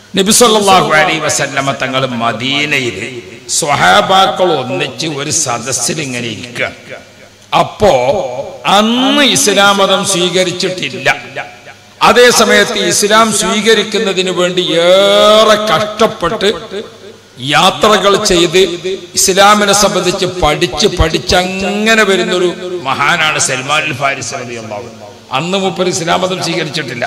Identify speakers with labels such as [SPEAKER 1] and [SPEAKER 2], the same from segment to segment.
[SPEAKER 1] നബിസല്ലാഹു അലൈ വസല്ലമ തങ്ങൾ മദീനയിൽ സ്വഹാബാക്കൾ ഒന്നിച്ച് ഒരു സദസ്സിൽ ഇങ്ങനെ ഇരിക്കുക അപ്പോ അന്ന് ഇസ്ലാം മതം സ്വീകരിച്ചിട്ടില്ല അതേ സമയത്ത് ഇസ്ലാം സ്വീകരിക്കുന്നതിന് വേണ്ടി ഏറെ കഷ്ടപ്പെട്ട് യാത്രകൾ ചെയ്ത് ഇസ്ലാമിനെ സംബന്ധിച്ച് പഠിച്ച് പഠിച്ച് അങ്ങനെ വരുന്നൊരു മഹാനാണ് സൽമാൻ ഫാരിസ് റളിയല്ലാഹു അൻഹു. അന്ന് മുപ്പർ ഇസ്ലാം മതം സ്വീകരിച്ചിട്ടില്ല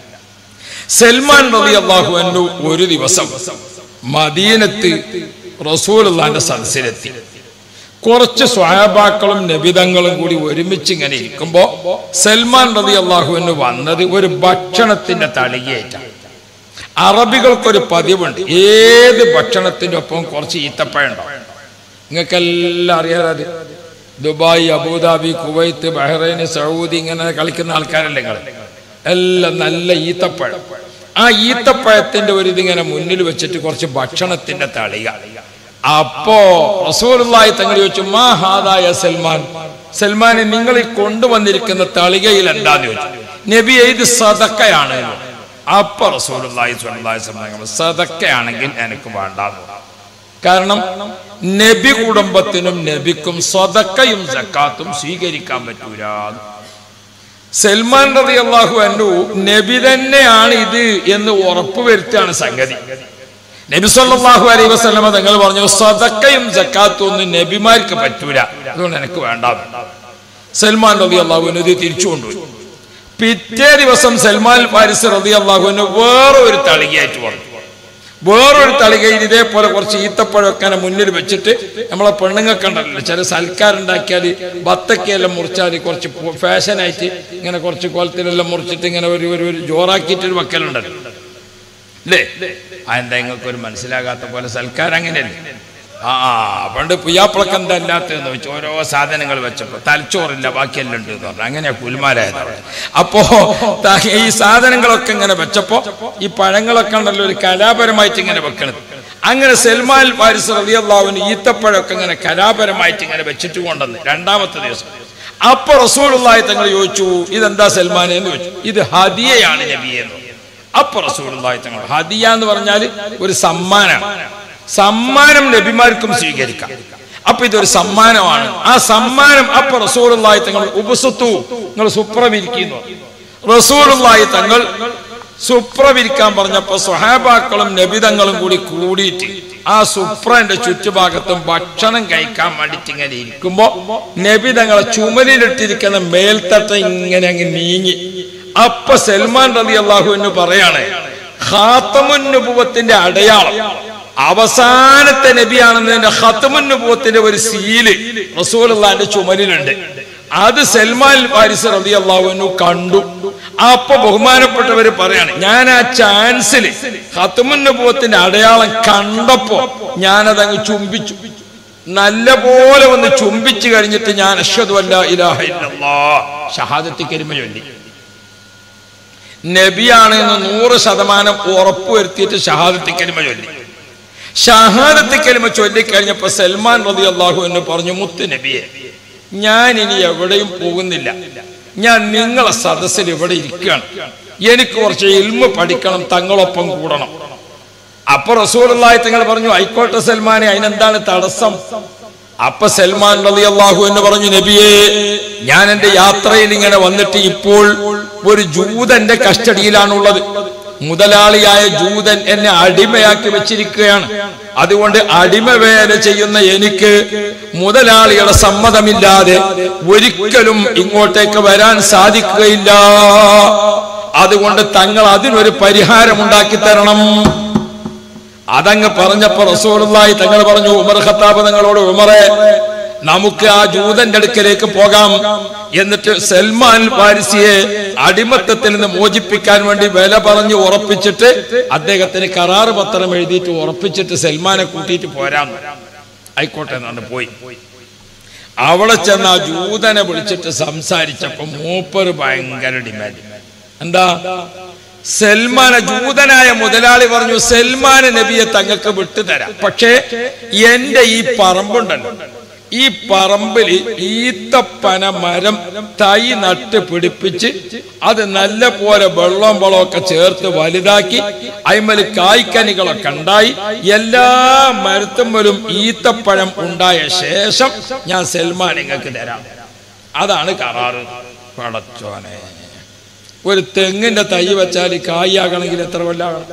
[SPEAKER 1] സൽമാൻ റബി അള്ളാഹു അന്നു ഒരു ദിവസം മദീനത്ത് റസൂലുള്ളാന്റെ സദസ്സിലെത്തി കുറച്ച് സ്വാഭാക്കളും നബിതങ്ങളും കൂടി ഒരുമിച്ച് ഇങ്ങനെ ഇരിക്കുമ്പോ സൽമാൻ റബി അള്ളാഹുവിന് വന്നത് ഒരു ഭക്ഷണത്തിന്റെ തളികയേറ്റാണ് അറബികൾക്കൊരു പതിവുണ്ട് ഏത് ഭക്ഷണത്തിന്റെ ഒപ്പം കുറച്ച് ഈത്തപ്പഴം ഉണ്ടാവും നിങ്ങൾക്കെല്ലാം അറിയാതെ Dubai Abu Dhabi Kuwait Bahrain Saudi ഇങ്ങനെ കളിക്കുന്ന ആൾക്കാരല്ലേ നിങ്ങൾ എല്ലാം നല്ല ഈത്തപ്പഴം ആ ഈത്തപ്പഴത്തിന്റെ ഒരു ഇതിങ്ങനെ മുന്നിൽ വെച്ചിട്ട് കുറച്ച് ഭക്ഷണത്തിന്റെ തളിക അപ്പോ റസൂലുള്ളാഹി തങ്ങൾ ചോദിച്ചു മാ ഹാദായ സൽമാൻ സൽമാനെ നിങ്ങൾ ഈ കൊണ്ടുവന്നിരിക്കുന്ന തളികയിൽ എന്താന്ന് ചോദിച്ചു നബി ഇത് സദക്കയാണ് എന്ന് പറഞ്ഞു. അപ്പൊ റസൂലുള്ളാഹി സ്വല്ലല്ലാഹി അലൈഹി വസല്ലം തങ്ങൾ സദക്കയാണെങ്കിൽ എനിക്ക് വേണ്ടാന്ന് പറഞ്ഞു. കാരണം നബി കുടുംബത്തിനും നബിക്കും സ്വതക്കയും സക്കാത്തും സ്വീകരിക്കാൻ പറ്റൂല സൽമാൻ റതി അള്ളാഹു അന്നു നബി തന്നെയാണ് ഇത് എന്ന് ഉറപ്പുവരുത്താണ് സംഗതി നബി സല്ലല്ലാഹു അലൈഹി വസല്ലമ തങ്ങൾ പറഞ്ഞു സ്വതക്കയും സക്കാത്തും ഒന്നും നബിമാർക്ക് പറ്റൂല അതുകൊണ്ട് എനിക്ക് വേണ്ട സൽമാൻ റതി അള്ളാഹുവിന് ഇത് തിരിച്ചു കൊണ്ടുപോയി പിറ്റേ ദിവസം സൽമാൻ ഫാരിസ് റതി അള്ളാഹുവിന് വേറെ ഒരു തളികയായിട്ട് വന്നു വേറൊരു തളികയിൽ ഇതേപോലെ കുറച്ച് ഈത്തപ്പഴമൊക്കെ അങ്ങനെ മുന്നിൽ വെച്ചിട്ട് നമ്മളെ പെണ്ണുങ്ങൾക്ക് ഉണ്ടല്ലോ ചില സൽക്കാരുണ്ടാക്കിയാൽ ബത്തക്കയെല്ലാം മുറിച്ചാൽ കുറച്ച് ഫാഷനായിട്ട് ഇങ്ങനെ കുറച്ച് കോലത്തിലെല്ലാം മുറിച്ചിട്ട് ഇങ്ങനെ ഒരു ഒരു ഒരു ജോറാക്കിയിട്ടൊരു വെക്കലുണ്ടല്ലോ അല്ലേ അതെന്താ നിങ്ങൾക്ക് ഒരു മനസ്സിലാകാത്ത പോലെ സൽക്കാരം അങ്ങനെയല്ലേ ആ ആ, പണ്ട് പുയ്യാപ്പിളക്ക് എന്താ അല്ലാത്തതെന്ന് വെച്ച് ഓരോ സാധനങ്ങൾ വെച്ചപ്പോ തലച്ചോറില്ല ബാക്കിയെല്ലാം ഉണ്ട് എന്ന് പറഞ്ഞു അങ്ങനെയാ കുൽമാരായത് അവിടെ അപ്പോ ത- ഈ സാധനങ്ങളൊക്കെ ഇങ്ങനെ വെച്ചപ്പോ ഈ പഴങ്ങളൊക്കെ ഉണ്ടല്ലോ ഒരു കലാപരമായിട്ട് ഇങ്ങനെ വെക്കണത് അങ്ങനെ സൽമാൻ ഫാരിസ് റളിയല്ലാഹുവിന് ഈത്തപ്പഴമൊക്കെ ഇങ്ങനെ കലാപരമായിട്ട് ഇങ്ങനെ വെച്ചിട്ട് കൊണ്ടുവന്ന് രണ്ടാമത്തെ ദിവസം അപ്പൊ റസൂലുള്ളാഹി തങ്ങൾ ചോദിച്ചു ഇതെന്താ സൽമാനെ എന്ന് ചോദിച്ചു ഇത് ഹദിയയാണ് നബിയെ എന്ന് പറഞ്ഞു. അപ്പൊ റസൂലുള്ളാഹി തങ്ങൾ ഹദിയ എന്ന് പറഞ്ഞാൽ ഒരു സമ്മാനമാണ് സമ്മാനം നബിമാർക്കും സ്വീകരിക്കാം അപ്പൊ ഇതൊരു സമ്മാനമാണ് ആ സമ്മാനം അപ്പൊ റസൂലുള്ളാഹി തങ്ങൾ ഉപസുത്തു നിങ്ങൾ സുപ്രവിരിക്കുന്നു റസൂലുള്ളാഹി തങ്ങൾ സുപ്രവിരിക്കാൻ പറഞ്ഞപ്പോ സ്വഹാബാക്കളും നബിതങ്ങളും കൂടി കൂടിയിട്ട് ആ സുപ്രന്റെ ചുറ്റുഭാഗത്തും ഭക്ഷണം കഴിക്കാൻ വേണ്ടിയിട്ട് ഇങ്ങനെ ഇരിക്കുമ്പോ നബിതങ്ങളെ ചുമലിലിട്ടിരിക്കുന്ന മേൽത്തട്ട ഇങ്ങനെ അങ്ങ് നീങ്ങി അപ്പൊ സൽമാൻ റതി അള്ളാഹുവിന് പറയാണ് ഖാത്തമുന്നുപുവത്തിന്റെ അടയാളം അവസാനത്തെ നബിയാണെന്നതിന്റെ ഖത്തമുന്നുപുവത്തിന്റെ ഒരു സീല് റസൂലുള്ളാന്റെ ചുമലിലുണ്ട് അത് സൽമാൻ വാരിസ് റതി അള്ളാഹുവിനു കണ്ടു അപ്പൊ ബഹുമാനപ്പെട്ടവര് പറയാണ് ഞാൻ ആ ചാൻസിൽ ഖത്തമുന്നുപുവത്തിന്റെ അടയാളം കണ്ടപ്പോ ഞാനതങ്ങ് ചുംബിച്ചു നല്ല പോലെ ഒന്ന് ചുംബിച്ചു കഴിഞ്ഞിട്ട് ഞാൻ അഷ്ഹദു അല്ലാ ഇലാഹ ഇല്ലല്ലാഹ് ഷഹാദത്തി കരിമ ചൊല്ലി നബിയാണ് എന്ന് നൂറ് ശതമാനം ഉറപ്പുവരുത്തിയിട്ട് ഷഹാദത്തി കരിമ ചൊല്ലി ഷഹാദത്തി കരിമ ചൊല്ലിക്കഴിഞ്ഞപ്പോ സൽമാൻ റതി അള്ളാഹു എന്ന് പറഞ്ഞു മുത്ത് നബിയെ ഞാൻ ഇനി എവിടെയും പോകുന്നില്ല ഞാൻ നിങ്ങളെ സദസ്സിൽ ഇവിടെ ഇരിക്കുകയാണ് എനിക്ക് കുറച്ച് ഇൽമ പഠിക്കണം തങ്ങളൊപ്പം കൂടണം അപ്പൊ റസൂലുള്ളാഹി തങ്ങൾ പറഞ്ഞു ആയിക്കോട്ടെ സൽമാനെ അതിനെന്താണ് തടസ്സം അപ്പൊ സൽമാൻ റളി അള്ളാഹു എന്ന് പറഞ്ഞു നബിയെ ഞാൻ എന്റെ യാത്രയിൽ ഇങ്ങനെ വന്നിട്ട് ഇപ്പോൾ ഒരു ജൂതന്റെ കസ്റ്റഡിയിലാണുള്ളത് മുതലാളിയായ ജൂതൻ എന്നെ അടിമയാക്കി വെച്ചിരിക്കുകയാണ് അതുകൊണ്ട് അടിമ വേല ചെയ്യുന്ന എനിക്ക് മുതലാളിയുടെ സമ്മതമില്ലാതെ ഒരിക്കലും ഇങ്ങോട്ടേക്ക് വരാൻ സാധിക്കുകയില്ല അതുകൊണ്ട് തങ്ങൾ അതിനൊരു പരിഹാരം ഉണ്ടാക്കി തരണം അതങ്ങ് പറഞ്ഞപ്പോ റസൂലുള്ളാഹി തങ്ങൾ പറഞ്ഞു ഉമർ ഖത്താബ് തങ്ങളോട് ഉമറെ നമുക്ക് ആ ജൂതന്റെ അടുക്കലേക്ക് പോകാം എന്നിട്ട് സൽമാൻ പാരിസിയെ അടിമത്തത്തിൽ നിന്ന് മോചിപ്പിക്കാൻ വേണ്ടി വില പറഞ്ഞ് ഉറപ്പിച്ചിട്ട് അദ്ദേഹത്തിന് കരാറ് പത്രം എഴുതിയിട്ട് ഉറപ്പിച്ചിട്ട് സൽമാനെ കൂട്ടിയിട്ട് പോരാം ആയിക്കോട്ടെ എന്നാണ് പോയി അവിടെ ചെന്ന് ആ ജൂതനെ വിളിച്ചിട്ട് സംസാരിച്ചപ്പോ മൂപ്പര് ഭയങ്കര ഡിമാൻഡ് എന്താ സൽമാന ജൂതനായ മുതലാളി പറഞ്ഞു സൽമാന നബിയെ തങ്ങൾക്ക് വിട്ടുതരാം പക്ഷേ എന്റെ ഈ പറമ്പുണ്ടല്ലോ ഈ പറമ്പിൽ ഈത്തപ്പന മരം തൈ നട്ട് പിടിപ്പിച്ച് അത് നല്ല പോലെ വെള്ളം വളമൊക്കെ ചേർത്ത് വലുതാക്കി അയിമല് കായ്ക്കനികളൊക്കെ ഉണ്ടായി എല്ലാ മരത്തുമ്പലും ഈത്തപ്പഴം ഉണ്ടായ ശേഷം ഞാൻ സൽമാൻ നിങ്ങൾക്ക് തരാം അതാണ് കരാറ് പടച്ചോനെ ഒരു തെങ്ങിന്റെ തൈ വെച്ചാൽ കായാകണമെങ്കിൽ എത്ര കൊല്ലാകണം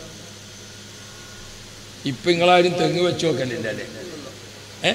[SPEAKER 1] ഇപ്പൊ നിങ്ങളാരും തെങ്ങ് വെച്ച് നോക്കലില്ല അല്ലേ ഏ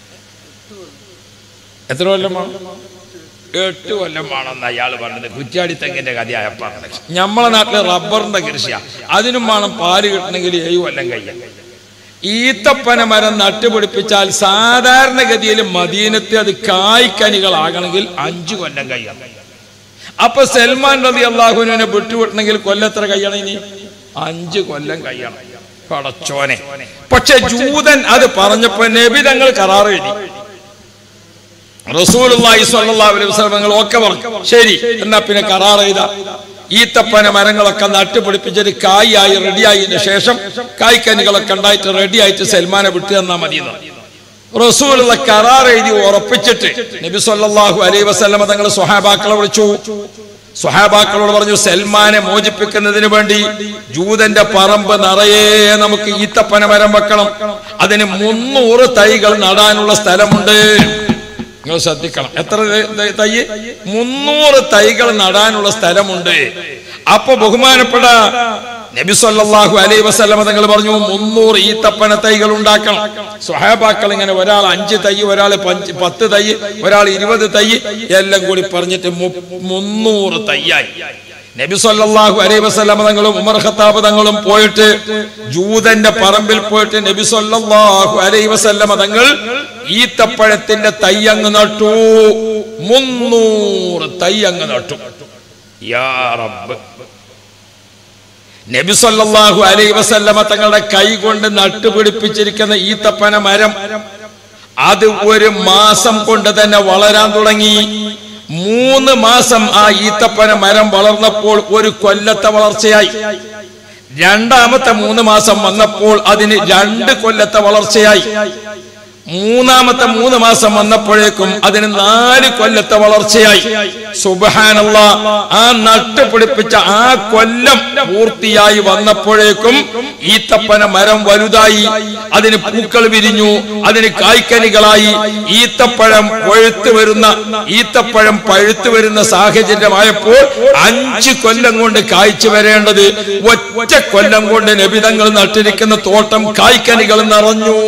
[SPEAKER 1] എത്ര കൊല്ലം വേണം എട്ട് കൊല്ലം വേണമെന്ന് അയാൾ പറഞ്ഞത് കുറ്റ്യാടി തെങ്ങിന്റെ കഥയായപ്പോ നമ്മളെ നാട്ടില് റബ്ബറിന്റെ കൃഷിയാ അതിനും വേണം പാല് കിട്ടണമെങ്കിൽ ഏഴ് കൊല്ലം കഴിയാം ഈത്തപ്പന മരം നട്ടുപിടിപ്പിച്ചാൽ സാധാരണഗതിയിൽ മദീനത്ത് അത് കായ്ക്കനികളാകണമെങ്കിൽ അഞ്ചു കൊല്ലം കഴിയണം അപ്പൊ സൽമാൻ റതി അള്ളാഹുവിനെ വിട്ടുവിട്ടണമെങ്കിൽ കൊല്ലത്ര കഴിയണം ഇനി അഞ്ചു കൊല്ലം കഴിയണം പടച്ചോനെ പക്ഷെ ജൂതൻ അത് പറഞ്ഞപ്പോ നബി തങ്ങൾ കരാർ എഴുതി റസൂലുള്ളാഹി സ്വല്ലല്ലാഹു അലൈഹി വസല്ലം ഒക്കെ പറഞ്ഞു ശരി എന്നാ പിന്നെ കരാർ ചെയ്ത ഈത്തപ്പന മരങ്ങളൊക്കെ നട്ടുപിടിപ്പിച്ചിട്ട് കായായി റെഡിയായതിനു ശേഷം കായ്ക്കനികളൊക്കെ ഉണ്ടായിട്ട് റെഡിയായിട്ട് സൽമാനെ വിട്ടു തന്നാ മതി എന്ന്. റസൂലുള്ള കരാർ എഴുതി ഉറപ്പിച്ചിട്ട് നബി സല്ലല്ലാഹു അലൈഹി വസല്ലമ തങ്ങൾ സ്വഹാബാക്കളെ വിളിച്ചു സ്വഹാബാക്കളോട് പറഞ്ഞു സൽമാനെ മോചിപ്പിക്കുന്നതിന് വേണ്ടി ജൂതന്റെ പറമ്പ് നിറയെ നമുക്ക് ഈത്തപ്പന മരം വെക്കണം അതിന് മുന്നൂറ് തൈകൾ നടാനുള്ള സ്ഥലമുണ്ട് നിങ്ങൾ ശ്രദ്ധിക്കണം എത്ര ത- ത- തൈ മുന്നൂറ് തൈകൾ നടാനുള്ള സ്ഥലമുണ്ട് അപ്പൊ ബഹുമാനപ്പെട്ട നബി സല്ലല്ലാഹു അലൈഹി വസല്ലമ തങ്ങൾ പറഞ്ഞു മുന്നൂറ് ഈത്തപ്പന തൈകൾ ഉണ്ടാക്കണം സ്വഹാബാക്കൾ ഇങ്ങനെ ഒരാൾ അഞ്ച് തൈ ഒരാൾ പഞ്ച് പത്ത് തൈ ഒരാൾ ഇരുപത് തൈ എല്ലാം കൂടി പറഞ്ഞിട്ട് മു- മുന്നൂറ് തൈയായി നബി സല്ലല്ലാഹു അലൈഹി വസല്ലമ തങ്ങളും ഉമർ ഖത്താബ് തങ്ങളും പോയിട്ട് ജൂതന്റെ പറമ്പിൽ പോയിട്ട് നബി സല്ലല്ലാഹു അലൈഹി വസല്ലമ തങ്ങൾ ഈത്തപ്പഴത്തിന്റെ തൈ അങ്ങ് നട്ടു മുന്നൂറ് തൈ അങ്ങ് നട്ടു യാ റബ്ബ് നബി സല്ലല്ലാഹു അലൈഹി വസല്ലമ തങ്ങളുടെ കൈ കൊണ്ട് നട്ടുപിടിപ്പിച്ചിരിക്കുന്ന ഈത്തപ്പന മരം അത് ഒരു മാസം കൊണ്ട് തന്നെ വളരാൻ തുടങ്ങി മൂന്ന് മാസം ആ ഈത്തപ്പന മരം വളർന്നപ്പോൾ ഒരു കൊല്ലത്തെ വളർച്ചയായി രണ്ടാമത്തെ മൂന്ന് മാസം വന്നപ്പോൾ അതിന് രണ്ട് കൊല്ലത്തെ വളർച്ചയായി മൂന്നാമത്തെ മൂന്ന് മാസം വന്നപ്പോഴേക്കും അതിന് നാല് കൊല്ലത്തെ വളർച്ചയായി സുബഹാനല്ല ആ നട്ടുപിടിപ്പിച്ച ആ കൊല്ലം പൂർത്തിയായി വന്നപ്പോഴേക്കും ഈത്തപ്പന മരം വലുതായി അതിന് പൂക്കൾ വിരിഞ്ഞു അതിന് കായ്ക്കനികളായി ഈത്തപ്പഴം പഴുത്തു വരുന്ന ഈത്തപ്പഴം പഴുത്തു വരുന്ന സാഹചര്യമായപ്പോൾ അഞ്ച് കൊല്ലം കൊണ്ട് കായ്ച്ചു വരേണ്ടത് ഒറ്റ കൊല്ലം കൊണ്ട് നബിതങ്ങൾ നട്ടിരിക്കുന്ന തോട്ടം കായ്ക്കനികൾ നിറഞ്ഞു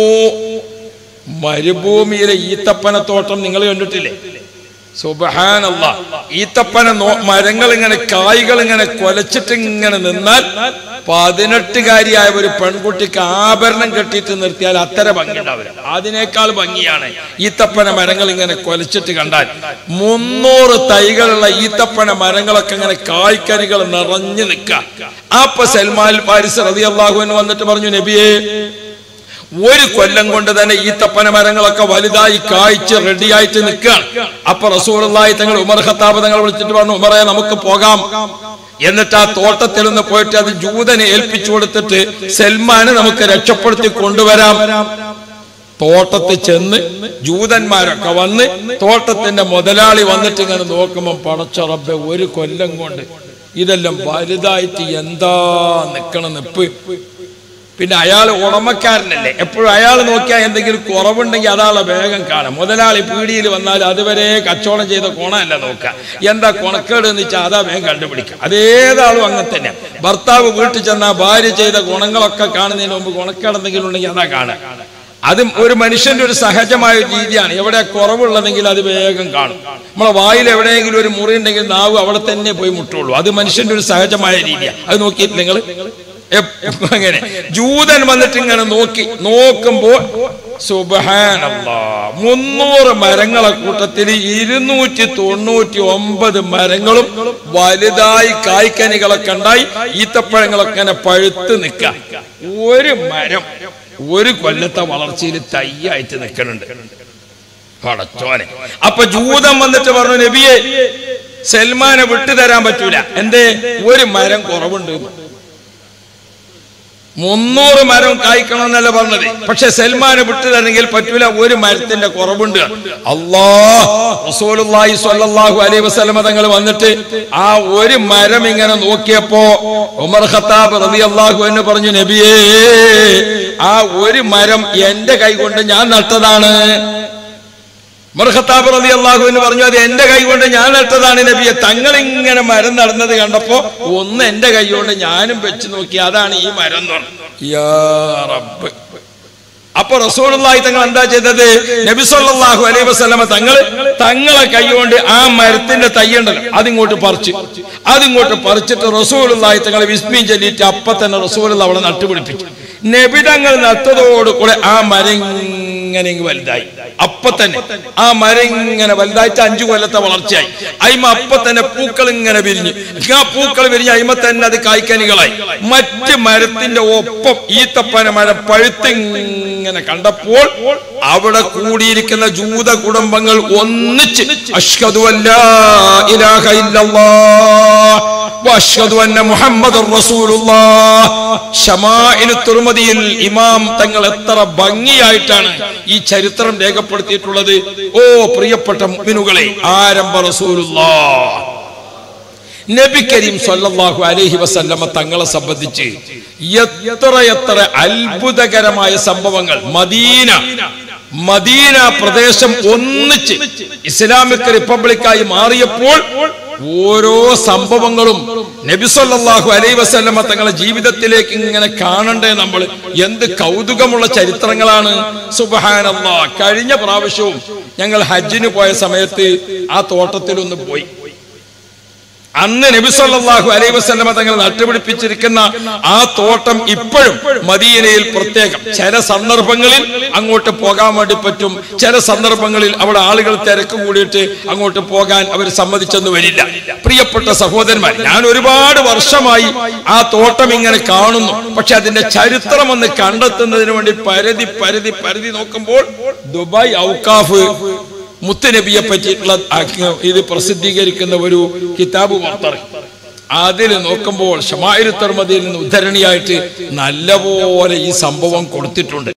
[SPEAKER 1] മരുഭൂമിയിലെ ഈത്തപ്പന തോട്ടം നിങ്ങൾ കണ്ടിട്ടില്ലേ സുബഹാനല്ല ഈത്തപ്പന നോ- മരങ്ങൾ ഇങ്ങനെ കായ്കൾ ഇങ്ങനെ കൊലച്ചിട്ട് ഇങ്ങനെ നിന്നാൽ പതിനെട്ടുകാരിയായ ഒരു പെൺകുട്ടിക്ക് ആഭരണം കെട്ടിയിട്ട് നിർത്തിയാൽ അത്ര ഭംഗി ഉണ്ടാവില്ല അതിനേക്കാൾ ഭംഗിയാണ് ഈത്തപ്പന മരങ്ങൾ ഇങ്ങനെ കൊലച്ചിട്ട് കണ്ടാൽ മുന്നൂറ് തൈകളുള്ള ഈത്തപ്പന മരങ്ങളൊക്കെ ഇങ്ങനെ കായ്ക്കനികൾ നിറഞ്ഞു നിൽക്കുക അപ്പൊ സൽമാൻ പാരിസ് റതി അള്ളാഹുവിന് വന്നിട്ട് പറഞ്ഞു നബിയെ ഒരു കൊല്ലം കൊണ്ട് തന്നെ ഈ തപ്പന മരങ്ങളൊക്കെ വലുതായി കായ്ച്ച് റെഡിയായിട്ട് നിൽക്കുകയാണ് അപ്പൊ റസൂറുള്ളായി തങ്ങൾ ഉമർ ഖത്താബ് തങ്ങൾ വിളിച്ചിട്ട് പറഞ്ഞു ഉമറെ നമുക്ക് പോകാം എന്നിട്ട് ആ തോട്ടത്തിൽ നിന്ന് പോയിട്ട് അത് ജൂതനെ ഏൽപ്പിച്ചു കൊടുത്തിട്ട് സൽമാനെ നമുക്ക് രക്ഷപ്പെടുത്തി കൊണ്ടുവരാം തോട്ടത്തിൽ ചെന്ന് ജൂതന്മാരൊക്കെ വന്ന് തോട്ടത്തിന്റെ മുതലാളി വന്നിട്ട് ഇങ്ങനെ നോക്കുമ്പോൾ പടച്ച റബ്ബെ ഒരു കൊല്ലം കൊണ്ട് ഇതെല്ലാം വലുതായിട്ട് എന്താ നിക്കണം നിപ്പ് പിന്നെ അയാൾ ഉടമക്കാരനല്ലേ എപ്പോഴും അയാൾ നോക്കിയാൽ എന്തെങ്കിലും കുറവുണ്ടെങ്കിൽ അതാളെ വേഗം കാണും മുതലാളി പീടിയിൽ വന്നാൽ അതുവരെ കച്ചവടം ചെയ്ത കോണമല്ല നോക്കുക എന്താ കൊണക്കേട് എന്ന് വെച്ചാൽ അതാ വേഗം കണ്ടുപിടിക്കുക അതേതാളും അങ്ങനെ തന്നെ ഭർത്താവ് വീട്ടിൽ ചെന്നാൽ ഭാര്യ ചെയ്ത ഗുണങ്ങളൊക്കെ കാണുന്നതിന് മുമ്പ് കൊണക്കേട് എന്തെങ്കിലും ഉണ്ടെങ്കിൽ അതാ കാണുക അതും ഒരു മനുഷ്യന്റെ ഒരു സഹജമായ ഒരു രീതിയാണ് എവിടെ കുറവുള്ളതെങ്കിൽ അത് വേഗം കാണും നമ്മളെ വായിൽ എവിടെയെങ്കിലും ഒരു മുറി ഉണ്ടെങ്കിൽ നാവ് അവിടെ തന്നെ പോയി മുട്ടുള്ളൂ അത് മനുഷ്യന്റെ ഒരു സഹജമായ രീതിയാണ് അത് നോക്കിയിട്ട് നിങ്ങൾ അങ്ങനെ ജൂതൻ വന്നിട്ട് ഇങ്ങനെ നോക്കി നോക്കുമ്പോൾ സുബഹാനല്ലാ മുന്നൂറ് മരങ്ങളെ കൂട്ടത്തിൽ ഇരുന്നൂറ്റി തൊണ്ണൂറ്റി ഒമ്പത് മരങ്ങളും വലുതായി കായ്ക്കനികളൊക്കെ ഉണ്ടായി ഈത്തപ്പഴങ്ങളൊക്കെ ഇങ്ങനെ പഴുത്ത് നിൽക്കുക ഒരു മരം ഒരു കൊല്ലത്തെ വളർച്ചയിൽ തയ്യായിട്ട് നിൽക്കുന്നുണ്ട് പടച്ചോനെ അപ്പൊ ജൂതം വന്നിട്ട് പറഞ്ഞു നബിയെ സൽമാനെ വിട്ടുതരാൻ പറ്റൂല എന്തേ ഒരു മരം കുറവുണ്ട് എന്ന്. മുന്നൂറ് മരം കായ്ക്കണമെന്നല്ല പറഞ്ഞത് പക്ഷെ സൽമാന് വിട്ടു തരണമെങ്കിൽ പറ്റൂല ഒരു മരത്തിന്റെ കുറവുണ്ട് അല്ലാ റസൂലുള്ളാഹി സ്വല്ലല്ലാഹു അലൈഹി വസല്ലമ തങ്ങൾ വന്നിട്ട് ആ ഒരു മരം ഇങ്ങനെ നോക്കിയപ്പോ ഉമർ ഖത്താബ് റളിയല്ലാഹു അൻഹു പറഞ്ഞു നബിയേ ആ ഒരു മരം എന്റെ കൈ കൊണ്ട് ഞാൻ നട്ടതാണ് ഉമർ ഖത്താബ് റളി അള്ളാഹുവിന് പറഞ്ഞു അത് എന്റെ കൈ കൊണ്ട് ഞാൻ നട്ടതാണ് നബിയെ തങ്ങൾ ഇങ്ങനെ മരം നടന്നത് കണ്ടപ്പോ ഒന്ന് എന്റെ കൈ കൊണ്ട് ഞാനും വെച്ച് നോക്കി അതാണ് ഈ മരം എന്ന് പറഞ്ഞു. യാ റബ്ബ് അപ്പൊ റസൂലുള്ളാഹി തങ്ങൾ എന്താ ചെയ്തത് നബി സല്ലല്ലാഹു അലൈഹി വസല്ലമ തങ്ങൾ തങ്ങളെ കൈകൊണ്ട് ആ മരത്തിന്റെ തയ്യുണ്ടല്ലോ അതിങ്ങോട്ട് പറിച്ചു അതിങ്ങോട്ട് പറിച്ചിട്ട് റസൂലുള്ളാഹി തങ്ങൾ വിസ്മയം ചൊല്ലിയിട്ട് അപ്പൊ തന്നെ റസൂലുള്ള അവിടെ നട്ടുപിടിപ്പിച്ചു നബി തങ്ങൾ നട്ടതോടുകൂടെ ആ മരം ഇങ്ങനെ ഇങ്ങ് വലുതായി അപ്പൊ തന്നെ ആ മരം ഇങ്ങനെ വലുതായിട്ട് അഞ്ചു കൊല്ലത്തെ വളർച്ചയായി അയിമ അപ്പൊ തന്നെ പൂക്കൾ ഇങ്ങനെ വിരിഞ്ഞു ആ പൂക്കൾ വിരിഞ്ഞ് അയിമ തന്നെ അത് കായ്ക്കനികളായി മറ്റ് മരത്തിന്റെ ഒപ്പം ഈത്തപ്പന മരം പഴുത്തിങ്ങനെ കണ്ടപ്പോൾ അവിടെ കൂടിയിരിക്കുന്ന ജൂത കുടുംബങ്ങൾ ഒന്നിച്ച് അഷ്ഹദു അല്ലാ ഇലാഹ ഇല്ലല്ലാഹ് വഅഷ്ഹദു അന്ന മുഹമ്മദുർ റസൂലുള്ളാഹ് ശമാഇൽ തുർമദിയിൽ ഇമാം തങ്ങൾ എത്ര ഭംഗിയായിട്ടാണ് ഈ ചരിത്രം രേഖപ്പെടുത്തിയിട്ടുള്ളത് ഓ പ്രിയപ്പെട്ട മുഅ്മിനുകളെ ആരംഭ റസൂലുള്ളാഹ് നബി കരീം സല്ലല്ലാഹു അലൈഹി വസല്ലമ തങ്ങളെ സംബന്ധിച്ച് എത്ര എത്ര അത്ഭുതകരമായ സംഭവങ്ങൾ മദീന മദീന പ്രദേശം ഒന്നിച്ച് ഇസ്ലാമിക് റിപ്പബ്ലിക്കായി മാറിയപ്പോൾ ഓരോ സംഭവങ്ങളും നബി സല്ലല്ലാഹു അലൈഹി വസല്ലമ തങ്ങളെ ജീവിതത്തിലേക്ക് ഇങ്ങനെ കാണണ്ടേ നമ്മൾ എന്ത് കൗതുകമുള്ള ചരിത്രങ്ങളാണ് സുബ്ഹാനല്ലാ കഴിഞ്ഞ പ്രാവശ്യവും ഞങ്ങൾ ഹജ്ജിന് പോയ സമയത്ത് ആ തോട്ടത്തിൽ ഒന്ന് പോയി അന്ന് നബി സല്ലല്ലാഹു അലൈഹി വസല്ലമ തങ്ങൾ നട്ടുപിടിപ്പിച്ചിരിക്കുന്ന ആ തോട്ടം ഇപ്പോഴും മദീനയിൽ പ്രത്യേകം ചില സന്ദർഭങ്ങളിൽ അങ്ങോട്ട് പോകാൻ വേണ്ടി പറ്റും ചില സന്ദർഭങ്ങളിൽ അവിടെ ആളുകൾ തിരക്ക് കൂടിയിട്ട് അങ്ങോട്ട് പോകാൻ അവർ സമ്മതിച്ചെന്ന് വരില്ല പ്രിയപ്പെട്ട സഹോദരന്മാർ ഞാൻ ഒരുപാട് വർഷമായി ആ തോട്ടം ഇങ്ങനെ കാണുന്നു പക്ഷെ അതിന്റെ ചരിത്രം ഒന്ന് കണ്ടെത്തുന്നതിന് വേണ്ടി പരതി പരതി പരതി നോക്കുമ്പോൾ ദുബായ് ഔക്കാഫ് മുത്തുനബിയെ പറ്റിയിട്ടുള്ള ആ- ഇത് പ്രസിദ്ധീകരിക്കുന്ന ഒരു കിതാബ് പുറത്തിറങ്ങി അതിൽ നോക്കുമ്പോൾ ഷമായിരു തർമതിയിൽ നിന്ന് ഉദ്ധരണിയായിട്ട് നല്ലപോലെ ഈ സംഭവം കൊടുത്തിട്ടുണ്ട്